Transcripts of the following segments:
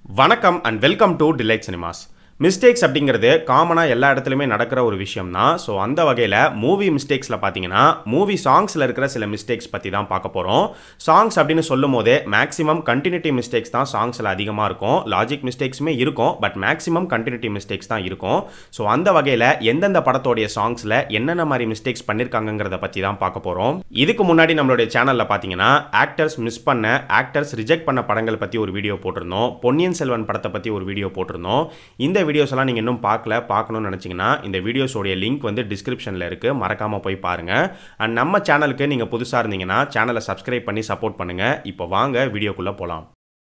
வணக்கம் and welcome to Delight Cinemas mistakes அப்படிங்கிறது காமனாக எல்லா இடத்துலையுமே நடக்கிற ஒரு விஷயம் தான் ஸோ அந்த வகையில் மூவி மிஸ்டேக்ஸில் பார்த்தீங்கன்னா மூவி சாங்ஸில் இருக்கிற சில மிஸ்டேக்ஸ் பற்றி தான் பார்க்க போகிறோம் சாங்ஸ் அப்படின்னு சொல்லும் போதே மேக்ஸிமம் கண்டினியூட்டி மிஸ்டேக்ஸ் தான் சாங்ஸில் அதிகமாக இருக்கும் லாஜிக் மிஸ்டேக்ஸுமே இருக்கும் பட் மேக்ஸிமம் கண்டினியூட்டி மிஸ்டேக்ஸ் தான் இருக்கும் ஸோ அந்த வகையில் எந்தெந்த படத்தோடைய சாங்ஸில் என்னென்ன மாதிரி மிஸ்டேக்ஸ் பண்ணியிருக்காங்கங்கிறத பற்றி தான் பார்க்க போகிறோம் இதுக்கு முன்னாடி நம்மளுடைய சேனலில் பார்த்தீங்கன்னா ஆக்டர்ஸ் மிஸ் பண்ண ஆக்டர்ஸ் ரிஜெக்ட் பண்ண படங்கள் பற்றி ஒரு வீடியோ போட்டிருந்தோம் பொன்னியின் செல்வன் படத்தை பற்றி ஒரு வீடியோ போட்டிருந்தோம் இந்த வீடியோஸ் எல்லாம் நீங்கள் இன்னும் பார்க்கல பார்க்கணும்னு நினச்சிங்கன்னா இந்த வீடியோஸோடைய லிங்க் வந்து டிஸ்கிரிப்ஷனில் இருக்குது மறக்காமல் போய் பாருங்கள் அண்ட் நம்ம சேனலுக்கு நீங்கள் புதுசாக இருந்தீங்கன்னா சேனலை சப்ஸ்கிரைப் பண்ணி சப்போர்ட் பண்ணுங்கள் இப்போ வாங்க வீடியோக்குள்ளே போகலாம்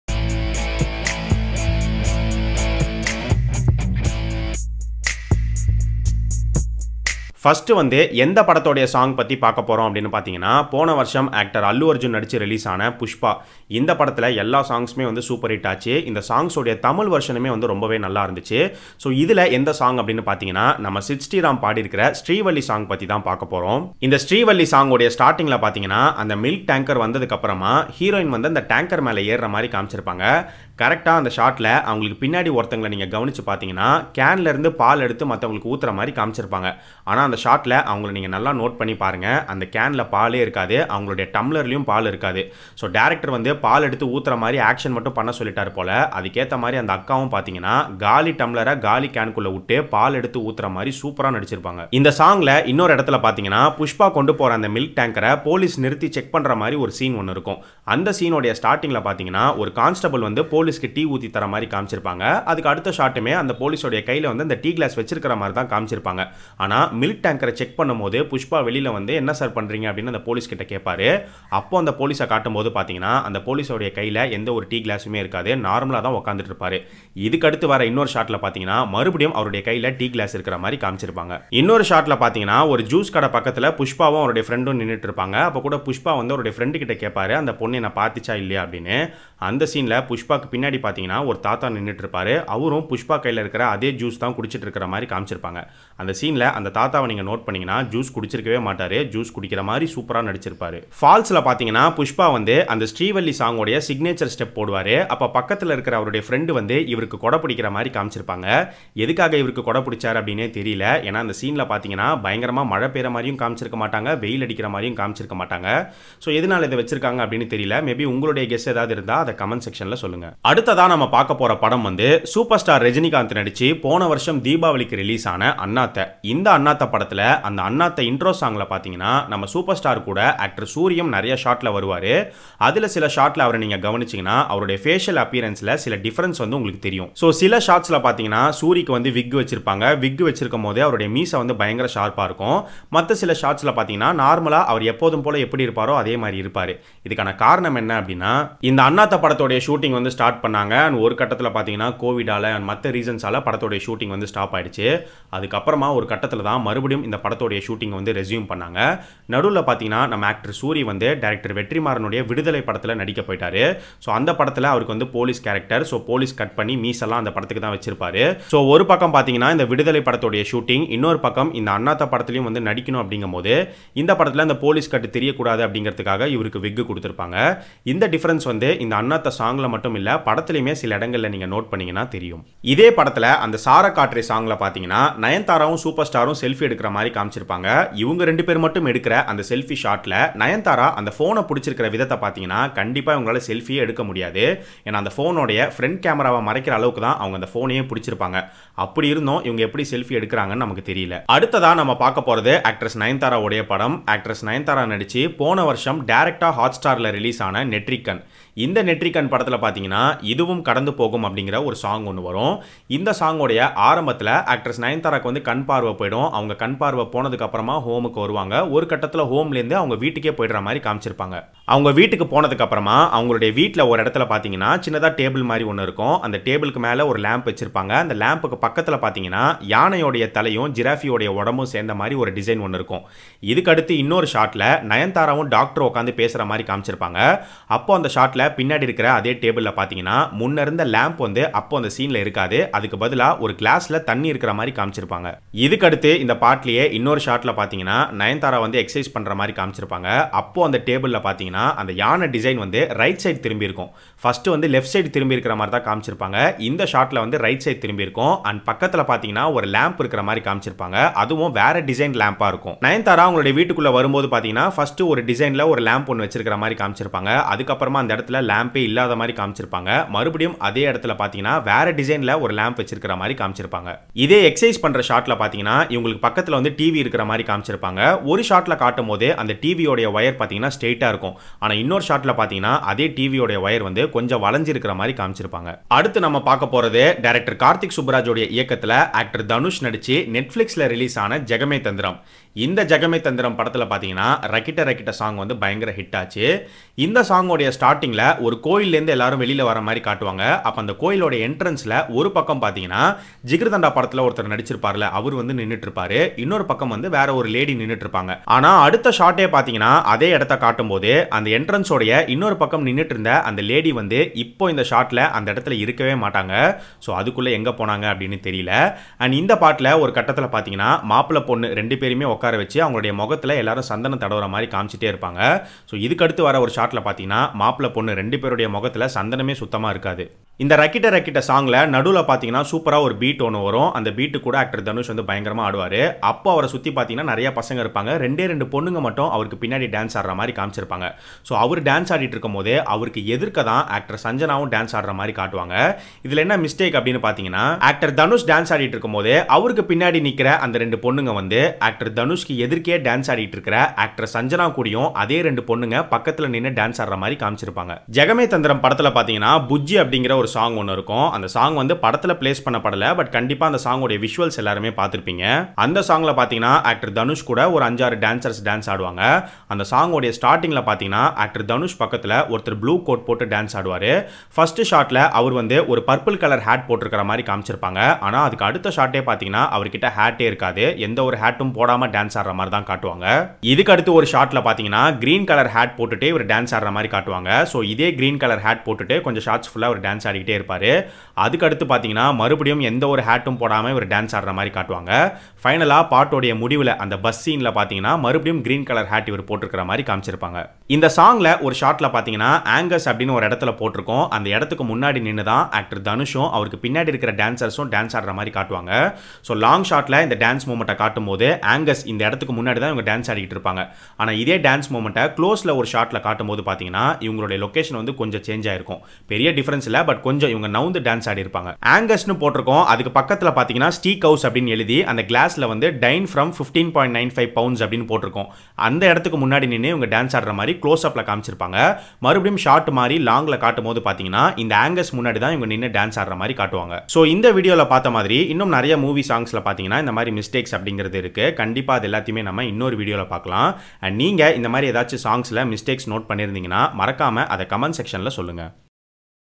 ஃபர்ஸ்ட் வந்து எந்த படத்தோடைய சாங் பற்றி பார்க்க போகிறோம் அப்படின்னு பார்த்தீங்கன்னா போன வருஷம் ஆக்டர் அல்லு அர்ஜுன் நடித்து ரிலீஸ் ஆன புஷ்பா இந்த படத்தில் எல்லா சாங்ஸுமே வந்து சூப்பர் ஹிட் ஆச்சு இந்த சாங்ஸோடைய தமிழ் வருஷனுமே வந்து ரொம்பவே நல்லா இருந்துச்சு ஸோ இதில் எந்த சாங் அப்படின்னு பார்த்தீங்கன்னா நம்ம சிட் ஸ்ரீராம் பாடியிருக்கிற ஸ்ரீவல்லி சாங் பற்றி தான் பார்க்க போகிறோம் இந்த ஸ்ரீவல்லி சாங்கோடைய ஸ்டார்டிங்கில் பார்த்தீங்கன்னா அந்த மில்க் டேங்கர் வந்ததுக்கப்புறமா ஹீரோயின் வந்து அந்த டேங்கர் மேலே ஏறுற மாதிரி காமிச்சிருப்பாங்க கரெக்டாக அந்த ஷாட்டில் அவங்களுக்கு பின்னாடி ஒருத்தங்களை நீங்கள் கவனித்து பார்த்தீங்கன்னா கேன்லேருந்து பால் எடுத்து மற்றவங்களுக்கு ஊற்றுற மாதிரி காமிச்சிருப்பாங்க ஆனால் அந்த ஷாட்டில் அவங்கள நீங்கள் நல்லா நோட் பண்ணி பாருங்கள் அந்த கேனில் பாலே இருக்காது அவங்களுடைய டம்ளர்லேயும் பால் இருக்காது ஸோ டேரக்டர் வந்து பால் எடுத்து ஊற்றுற மாதிரி ஆக்ஷன் மட்டும் பண்ண சொல்லிட்டாரு போல் அதுக்கேற்ற மாதிரி அந்த அக்காவும் பார்த்தீங்கன்னா காலி டம்ளரை காலி கேனுக்குள்ளே விட்டு பால் எடுத்து ஊற்றுற மாதிரி சூப்பராக நடிச்சிருப்பாங்க இந்த சாங்கில் இன்னொரு இடத்துல பார்த்தீங்கன்னா புஷ்பா கொண்டு போகிற அந்த மில்க் டேங்கரை போலீஸ் நிறுத்தி செக் பண்ணுற மாதிரி ஒரு சீன் ஒன்று இருக்கும் அந்த சீனோடைய ஸ்டார்டிங்கில் பார்த்தீங்கன்னா ஒரு கான்ஸ்டபிள் வந்து போலீஸ்க்கு டீ ஊற்றி தர மாதிரி காமிச்சிருப்பாங்க அதுக்கு அடுத்த ஷாட்டுமே அந்த போலீஸோடைய கையில் வந்து அந்த டீ கிளாஸ் வச்சிருக்கிற மாதிரி தான் காமிச்சிருப்பாங்க ஆனால் மில்க் டேங்கரை செக் பண்ணும்போது புஷ்பா வெளியில் வந்து என்ன சார் பண்ணுறீங்க அப்படின்னு அந்த போலீஸ் கிட்ட கேட்பாரு அப்போ அந்த போலீஸை காட்டும்போது பார்த்தீங்கன்னா அந்த போலீஸோடைய கையில் எந்த ஒரு டீ கிளாஸுமே இருக்காது நார்மலாக தான் உட்காந்துட்டு இருப்பாரு இதுக்கு அடுத்து வர இன்னொரு ஷாட்டில் பார்த்தீங்கன்னா மறுபடியும் அவருடைய கையில் டீ கிளாஸ் இருக்கிற மாதிரி காமிச்சிருப்பாங்க இன்னொரு ஷாட்டில் பார்த்தீங்கன்னா ஒரு ஜூஸ் கடை பக்கத்தில் புஷ்பாவும் அவருடைய ஃப்ரெண்டும் நின்றுட்டு இருப்பாங்க அப்போ கூட புஷ்பா வந்து அவருடைய ஃப்ரெண்டு கிட்ட கேட்பாரு அந்த பொண்ணு என்ன பார்த்துச்சா இல்லையா அப்படின்னு அந்த சீனில் புஷ்பாக்கு பின்னாடி பார்த்தீங்கன்னா ஒரு தாத்தா நின்றுட்டு இருப்பாரு அவரும் புஷ்பா கையில் இருக்கிற அதே ஜூஸ் தான் குடிச்சிட்டு இருக்கிற மாதிரி காமிச்சிருப்பாங்க அந்த சீனில் அந்த தாத்தாவை நீங்கள் நோட் பண்ணீங்கன்னா ஜூஸ் குடிச்சிருக்கவே மாட்டாரு ஜூஸ் குடிக்கிற மாதிரி சூப்பராக நடிச்சிருப்பாரு ஃபால்ஸில் பார்த்தீங்கன்னா புஷ்பா வந்து அந்த ஸ்ரீவல்லி சாங்கோடைய சிக்னேச்சர் ஸ்டெப் போடுவார் அப்போ பக்கத்தில் இருக்கிற அவருடைய ஃப்ரெண்டு வந்து இவருக்கு கொடை பிடிக்கிற மாதிரி காமிச்சிருப்பாங்க எதுக்காக இவருக்கு கொடை பிடிச்சார் அப்படின்னே தெரியல ஏன்னா அந்த சீனில் பார்த்தீங்கன்னா பயங்கரமாக மழை பெய்கிற மாதிரியும் காமிச்சிருக்க மாட்டாங்க வெயில் அடிக்கிற மாதிரியும் காமிச்சிருக்க மாட்டாங்க ஸோ எதனால இதை வச்சிருக்காங்க அப்படின்னு தெரியல மேபி உங்களுடைய கெஸ் ஏதாவது இருந்தால் அதை கமெண்ட் செக்ஷனில் சொல்லுங்க அடுத்ததா நம்ம பார்க்க போற படம் வந்து சூப்பர் ஸ்டார் ரஜினிகாந்த் நடிச்சு போன வருஷம் தீபாவளிக்கு ரிலீஸ் ஆன அண்ணாத்த இந்த அண்ணாத்த படத்துல அந்த அண்ணாத்த இன்ட்ரோ சாங்ல பாத்தீங்கன்னா நம்ம சூப்பர் ஸ்டார் கூட ஆக்டர் சூரியம் நிறைய ஷாட்ல வருவாரு அதுல சில ஷாட்ல அவரை நீங்க கவனிச்சீங்கன்னா அவருடைய ஃபேஷியல் அப்பியரன்ஸ்ல சில டிஃபரன்ஸ் வந்து உங்களுக்கு தெரியும் ஸோ சில ஷாட்ஸ்ல பாத்தீங்கன்னா சூரிக்கு வந்து விக் வச்சிருப்பாங்க விக் வச்சிருக்கும் போதே அவருடைய மீசை வந்து பயங்கர ஷார்ப்பா இருக்கும் மற்ற சில ஷாட்ஸ்ல பாத்தீங்கன்னா நார்மலா அவர் எப்போதும் போல எப்படி இருப்பாரோ அதே மாதிரி இருப்பாரு இதுக்கான காரணம் என்ன அப்படின்னா இந்த அண்ணாத்த படத்தோடைய ஷூட்டிங் வந்து ஸ்டார்ட் பண்ணாங்க அண்ட் ஒரு கட்டத்தில் பார்த்தீங்கன்னா கோவிடால அண்ட் மற்ற ரீசன்ஸால படத்தோடைய ஷூட்டிங் வந்து ஸ்டாப் ஆயிடுச்சு அதுக்கப்புறமா ஒரு கட்டத்தில் தான் மறுபடியும் இந்த படத்தோடைய ஷூட்டிங் வந்து ரெஸ்யூம் பண்ணாங்க நடுவில் பார்த்தீங்கன்னா நம்ம ஆக்டர் சூரி வந்து டேரக்டர் வெற்றிமாறனுடைய விடுதலை படத்தில் நடிக்க போயிட்டாரு ஸோ அந்த படத்தில் அவருக்கு வந்து police character so police cut பண்ணி மீசெல்லாம் அந்த படத்துக்கு தான் வச்சிருப்பாரு ஸோ ஒரு பக்கம் பார்த்தீங்கன்னா இந்த விடுதலை படத்தோடைய ஷூட்டிங் இன்னொரு பக்கம் இந்த அண்ணாத்த படத்துலையும் வந்து நடிக்கணும் அப்படிங்கும்போது இந்த படத்தில் இந்த போலீஸ் கட்டு தெரியக்கூடாது அப்படிங்கிறதுக்காக இவருக்கு விக்கு கொடுத்துருப்பாங்க இந்த டிஃபரன்ஸ் வந்து இந்த அண்ணாத்த சாங்கில் மட்டும் இல்லை படத்துலையுமே சில இடங்களில் நீங்கள் நோட் பண்ணீங்கன்னா தெரியும் இதே படத்தில் அந்த சார காற்றை சாங்கில் பார்த்தீங்கன்னா நயன்தாராவும் சூப்பர் ஸ்டாரும் செல்ஃபி எடுக்கிற மாதிரி காமிச்சிருப்பாங்க இவங்க ரெண்டு பேர் மட்டும் எடுக்கிற அந்த செல்ஃபி ஷாட்டில் நயன்தாரா அந்த ஃபோனை பிடிச்சிருக்கிற விதத்தை பார்த்தீங்கன்னா கண்டிப்பாக இவங்களால செல்ஃபியே எடுக்க முடியாது ஏன்னா அந்த ஃபோனோடைய ஃப்ரண்ட் கேமராவை மறைக்கிற அளவுக்கு தான் அவங்க அந்த ஃபோனையே பிடிச்சிருப்பாங்க அப்படி இருந்தும் இவங்க எப்படி செல்ஃபி எடுக்கிறாங்கன்னு நமக்கு தெரியல அடுத்ததாக நம்ம பார்க்க போகிறது ஆக்ட்ரஸ் நயன்தாராவுடைய படம் ஆக்ட்ரஸ் நயன்தாரா நடிச்சு போன வருஷம் டேரக்டாக ஹாட் ஸ்டாரில் ரிலீஸ் ஆன நெட்ரிக்கன் இந்த நெட்ரிகன் படத்தில் பார்த்தீங்கன்னா இதுவும் கடந்து போகும் அப்படிங்கிற ஒரு சாங் ஒன்று வரும் இந்த சாங்கோடைய ஆரம்பத்தில் ஆக்ட்ரஸ் நயன்தாராக்கு வந்து கண் பார்வை போயிடும் அவங்க கண் பார்வை போனதுக்கு அப்புறமா ஹோமுக்கு வருவாங்க ஒரு கட்டத்தில் ஹோம்லேருந்து அவங்க வீட்டுக்கே போயிடுற மாதிரி காமிச்சிருப்பாங்க அவங்க வீட்டுக்கு போனதுக்கு அப்புறமா அவங்களுடைய வீட்டில் ஒரு இடத்துல பார்த்தீங்கன்னா சின்னதாக டேபிள் மாதிரி ஒன்று இருக்கும் அந்த டேபிளுக்கு மேலே ஒரு லேம்ப் வச்சிருப்பாங்க அந்த லேம்புக்கு பக்கத்தில் பார்த்தீங்கன்னா யானையோடைய தலையும் ஜிராஃபியோடைய உடம்பும் சேர்ந்த மாதிரி ஒரு டிசைன் ஒன்று இருக்கும் இதுக்கு அடுத்து இன்னொரு ஷாட்டில் நயன்தாராவும் டாக்டர் உட்காந்து பேசுகிற மாதிரி காமிச்சிருப்பாங்க அப்போ அந்த ஷாட்டில் பின்னாடி பின்னாடி இருக்கிற அதே டேபிளில் பார்த்தீங்கன்னா முன்ன இருந்த லேம்ப் வந்து அப்போ அந்த சீனில் இருக்காது அதுக்கு பதிலாக ஒரு கிளாஸில் தண்ணி இருக்கிற மாதிரி காமிச்சிருப்பாங்க இதுக்கடுத்து இந்த பாட்லேயே இன்னொரு ஷாட்டில் பார்த்தீங்கன்னா நயன்தாரா வந்து எக்ஸசைஸ் பண்ணுற மாதிரி காமிச்சிருப்பாங்க அப்போ அந்த டேபிளில் பார்த்தீங்கன்னா அந்த யானை டிசைன் வந்து ரைட் சைடு திரும்பி இருக்கும் ஃபர்ஸ்ட் வந்து லெஃப்ட் சைடு திரும்பி இருக்கிற மாதிரி தான் காமிச்சிருப்பாங்க இந்த ஷாட்டில் வந்து ரைட் சைடு திரும்பி இருக்கும் அண்ட் பக்கத்தில் பார்த்தீங்கன்னா ஒரு லேம்ப் இருக்கிற மாதிரி காமிச்சிருப்பாங்க அதுவும் வேற டிசைன் லேம்பாக இருக்கும் நயன்தாரா அவங்களுடைய வீட்டுக்குள்ளே வரும்போது பார்த்தீங்கன்னா ஃபர்ஸ்ட் ஒரு டிசைனில் ஒரு லேம்ப் ஒன்று வச்சிருக்கிற மாதிரி காமிச்சிருப்பாங்க அதுக்கப்புறமா அந்த இடத்துல லேம்பே இல்லாத மாதிரி காமிச்சிருப்பாங்க மறுபடியும் அதே இடத்துல பார்த்தீங்கன்னா வேற டிசைனில் ஒரு லேம்ப் வச்சிருக்கிற மாதிரி காமிச்சிருப்பாங்க இதே எக்ஸசைஸ் பண்ணுற ஷாட்டில் பார்த்தீங்கன்னா இவங்களுக்கு பக்கத்தில் வந்து டிவி இருக்கிற மாதிரி காமிச்சிருப்பாங்க ஒரு ஷாட்டில் காட்டும் போது அந்த டிவியோடைய ஒயர் பார்த்தீங்கன்னா ஸ்ட்ரெயிட்டாக இருக்கும் ஆனால் இன்னொரு ஷாட்டில் பார்த்தீங்கன்னா அதே டிவியோடைய ஒயர் வந்து கொஞ்சம் வளைஞ்சிருக்கிற மாதிரி காமிச்சிருப்பாங்க அடுத்து நம்ம பார்க்க போகிறது டைரக்டர் கார்த்திக் சுப்ராஜோடைய இயக்கத்தில் ஆக்டர் தனுஷ் நடிச்சு நெட்ஃப்ளிக்ஸில் ரிலீஸ் ஆன ஜெகமே தந்திரம் இந்த ஜெகமே தந்திரம் படத்தில் பார்த்தீங்கன்னா ரக்கிட்ட ரக்கிட்ட சாங் வந்து பயங்கர ஹிட் ஆச்சு இந்த சாங்கோடைய ஸ்டார்டிங்கில் ஒரு கோயிலேருந்து எல்லாரும் வெளியில் வர மாதிரி காட்டுவாங்க அப்போ அந்த கோயிலோட என்ட்ரன்ஸில் ஒரு பக்கம் பார்த்தீங்கன்னா ஜிகிர்தண்டா படத்தில் ஒருத்தர் நடிச்சிருப்பார்ல அவர் வந்து நின்றுட்டு இருப்பாரு இன்னொரு பக்கம் வந்து வேற ஒரு லேடி நின்றுட்டு இருப்பாங்க ஆனால் அடுத்த ஷாட்டே பார்த்தீங்கன்னா அதே இடத்த காட்டும் போது அந்த என்ட்ரன்ஸோடைய இன்னொரு பக்கம் நின்றுட்டு இருந்த அந்த லேடி வந்து இப்போ இந்த ஷாட்டில் அந்த இடத்துல இருக்கவே மாட்டாங்க ஸோ அதுக்குள்ளே எங்கே போனாங்க அப்படின்னு தெரியல அண்ட் இந்த பாட்டில் ஒரு கட்டத்தில் பார்த்தீங்கன்னா மாப்பிள்ளை பொண்ணு ரெண்டு பேருமே உட்கார வச்சு அவங்களுடைய முகத்தில் எல்லாரும் சந்தனம் தடவுற மாதிரி காமிச்சிட்டே இருப்பாங்க ஸோ இதுக்கடுத்து வர ஒரு ஷாட்டில் பார்த்தீங்கன்னா மாப்பிள்ளை பொண்ணு ரெண்டு பேருடைய முகத்தில் சந்தனமே சுத்தமாக இருக்காது இந்த ரக்கிட்ட ரக்கிட்ட சாங்கில் நடுவில் பார்த்தீங்கன்னா சூப்பராக ஒரு பீட் ஒன்று வரும் அந்த பீட்டு கூட ஆக்டர் தனுஷ் வந்து பயங்கரமாக ஆடுவார் அப்போ அவரை சுற்றி பார்த்தீங்கன்னா நிறைய பசங்க இருப்பாங்க ரெண்டே ரெண்டு பொண்ணுங்க மட்டும் அவருக்கு பின்னாடி டான்ஸ் ஆடுற மாதிரி காமிச்சிருப்பாங்க ஸோ அவர் டான்ஸ் ஆடிட்டு இருக்கும் போதே அவருக்கு எதிர்க்க தான் ஆக்டர் சஞ்சனாவும் டான்ஸ் ஆடுற மாதிரி காட்டுவாங்க இதில் என்ன மிஸ்டேக் அப்படின்னு பார்த்தீங்கன்னா ஆக்டர் தனுஷ் டான்ஸ் ஆடிட்டு இருக்கும் போதே அவருக்கு பின்னாடி நிற்கிற அந்த ரெண்டு பொண்ணுங்க வந்து ஆக்டர் தனுஷ்க்கு எதிர்க்கே டான்ஸ் ஆடிட்டு இருக்கிற ஆக்டர் சஞ்சனா கூடயும் அதே ரெண்டு பொண்ணுங்க பக்கத்தில் நின்று டான்ஸ் ஆடுற மாதிரி காமிச்சிருப்பாங்க ஜெகமே தந்திரம் படத்தில் பார்த்தீங்கன்னா புஜ்ஜி அப்படிங்கிற ஒரு சாங் ஒன்று இருக்கும் அந்த சாங் வந்து படத்தில் பிளேஸ் பண்ணப்படல பட் கண்டிப்பாக அந்த சாங்கோடைய விஷுவல்ஸ் எல்லாருமே பார்த்துருப்பீங்க அந்த சாங்கில் பார்த்தீங்கன்னா ஆக்டர் தனுஷ் கூட ஒரு அஞ்சாறு டான்சர்ஸ் டான்ஸ் ஆடுவாங்க அந்த சாங்கோடைய ஸ்டார்டிங்கில் பார்த்தீங்கன்னா ஆக்டர் தனுஷ் பக்கத்தில் ஒருத்தர் ப்ளூ கோட் போட்டு டான்ஸ் ஆடுவார் ஃபர்ஸ்ட் ஷாட்டில் அவர் வந்து ஒரு பர்பிள் கலர் ஹேட் போட்டிருக்கிற மாதிரி காமிச்சிருப்பாங்க ஆனால் அதுக்கு அடுத்த ஷாட்டே பார்த்தீங்கன்னா அவர்கிட்ட ஹேட்டே இருக்காது எந்த ஒரு ஹேட்டும் போடாமல் டான்ஸ் ஆடுற மாதிரி தான் காட்டுவாங்க இதுக்கு அடுத்து ஒரு ஷாட்டில் பார்த்தீங்கன்னா க்ரீன் கலர் ஹேட் போட்டுட்டு இவர் டான்ஸ் ஆடுற மாதிரி காட்டுவாங்க ஸோ இதே க்ரீன் கலர் ஹேட் போட்டுட்டு கொஞ்சம் ஷார்ட்ஸ் ஃபுல்லாக ஒரு டான்ஸ் ஆடிக்கிட்டே இருப்பார் அதுக்கு அடுத்து பார்த்தீங்கன்னா மறுபடியும் எந்த ஒரு ஹேட்டும் போடாமல் இவர் டான்ஸ் ஆடுற மாதிரி காட்டுவாங்க ஃபைனலாக பாட்டோடைய முடிவில் அந்த பஸ் சீனில் பார்த்தீங்கன்னா மறுபடியும் க்ரீன் கலர் ஹேட் இவர் போட்டிருக்கிற மாதிரி காமிச்சிருப்பாங்க இந்த சாங்கில் ஒரு ஷாட்டில் பார்த்தீங்கன்னா ஆங்கஸ் அப்படின்னு ஒரு இடத்துல போட்டிருக்கோம் அந்த இடத்துக்கு முன்னாடி நின்று தான் ஆக்டர் தனுஷும் அவருக்கு பின்னாடி இருக்கிற டான்சர்ஸும் டான்ஸ் ஆடுற மாதிரி காட்டுவாங்க ஸோ லாங் ஷாட்டில் இந்த டான்ஸ் மூமெண்ட்டை காட்டும் போது ஆங்கஸ் இந்த இடத்துக்கு முன்னாடி தான் இவங்க டான்ஸ் ஆடிக்கிட்டு இருப்பாங்க ஆனால் இதே டான்ஸ் மூமெண்ட்டை க்ளோஸில் ஒரு ஷாட்டில் காட்டும் போது பார்த்தீங்கன்னா இவங்களுடைய லொக்கேஷன் வந்து கொஞ்சம் சேஞ்ச் ஆயிருக்கும் பெரிய டிஃபரன்ஸ் இல்லை பட் கொஞ்சம் இவங்க நவுந்து டான்ஸ் ஆடி இருப்பாங்க ஆங்கஸ்னு போட்டிருக்கோம் அதுக்கு பக்கத்தில் பார்த்தீங்கன்னா ஸ்டீக் ஹவுஸ் அப்படின்னு எழுதி அந்த கிளாஸில் வந்து டைன் from fifteen point nine five pounds அப்படின்னு போட்டிருக்கோம் அந்த இடத்துக்கு முன்னாடி நின்று இவங்க டான்ஸ் ஆடுற மாதிரி க்ளோஸ் அப்பில் காமிச்சிருப்பாங்க மறுபடியும் ஷார்ட் மாதிரி லாங்கில் காட்டும் போது பார்த்தீங்கன்னா இந்த ஆங்கஸ் முன்னாடி தான் இவங்க நின்று டான்ஸ் ஆடுற மாதிரி காட்டுவாங்க ஸோ இந்த வீடியோவில் பார்த்த மாதிரி இன்னும் நிறைய மூவி சாங்ஸில் பார்த்தீங்கன்னா இந்த மாதிரி மிஸ்டேக்ஸ் அப்படிங்கிறது இருக்குது கண்டிப்பாக அது எல்லாத்தையுமே நம்ம இன்னொரு வீடியோவில் பார்க்கலாம் அண்ட் நீங்கள் இந்த மாதிரி ஏதாச்சும் சாங்ஸில் மிஸ்டேக்ஸ் நோட் பண்ணியிருந்தீங்கன்னா மறக்காமல் அதை கமெண்ட் செக்ஷனில் சொல்லுங்கள்